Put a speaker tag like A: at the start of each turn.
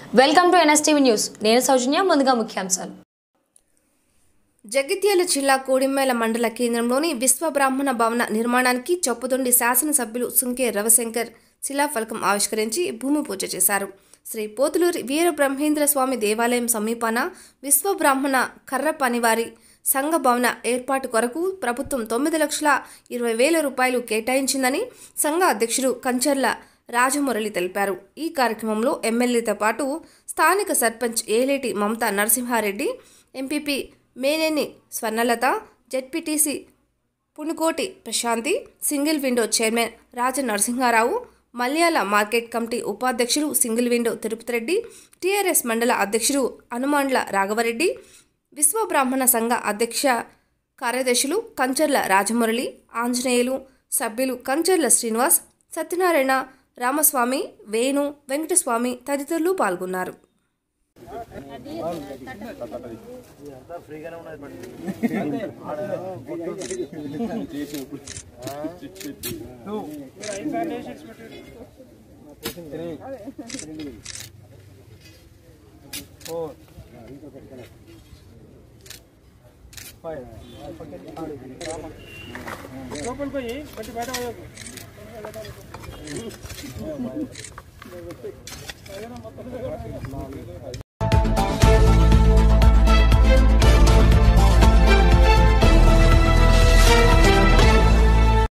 A: welcome to NSTV news నేను సౌజన్య ముందుగా ముఖ్యాంశాలు
B: జగిత్యాల జిల్లా కోడిమేల మండల కేంద్రంలోని విశ్వ బ్రాహ్మణ భవన నిర్మాణానికి చొప్పదొండి శాసనసభ్యులు సుంకే రవిశంకర్ శిలాఫలకం ఆవిష్కరించి భూమి పూజ చేశారు శ్రీ పోతులూరి వీర బ్రహ్మేంద్ర స్వామి దేవాలయం సమీపాన విశ్వ బ్రాహ్మణ కర్ర పనివారి సంఘ భవన ఏర్పాటు కొరకు ప్రభుత్వం తొమ్మిది లక్షల ఇరవై వేల రూపాయలు కేటాయించిందని సంఘ అధ్యక్షుడు కంచర్ల రాజమురళి తెలిపారు ఈ కార్యక్రమంలో ఎమ్మెల్యేతో పాటు స్థానిక sarpanch Eleti Mamatha Narasimha Reddy MPP Meneni Swarnalatha ZPTC Punukoti Prashanthi single window chairman Raja Narasimha Rao Malyala market committee ఉపాధ్యక్షులు single window Tirupati Reddy TRS మండల అధ్యక్షుడు హనుమాండ్ల రాఘవరెడ్డి విశ్వ బ్రాహ్మణ సంఘ అధ్యక్ష కార్యదర్శులు కంచర్ల రాజమురళి ఆంజనేయులు సభ్యులు కంచర్ల శ్రీనివాస్ సత్యనారాయణ రామస్వామి వేణు వెంకటస్వామి తదితరులు పాల్గొన్నారు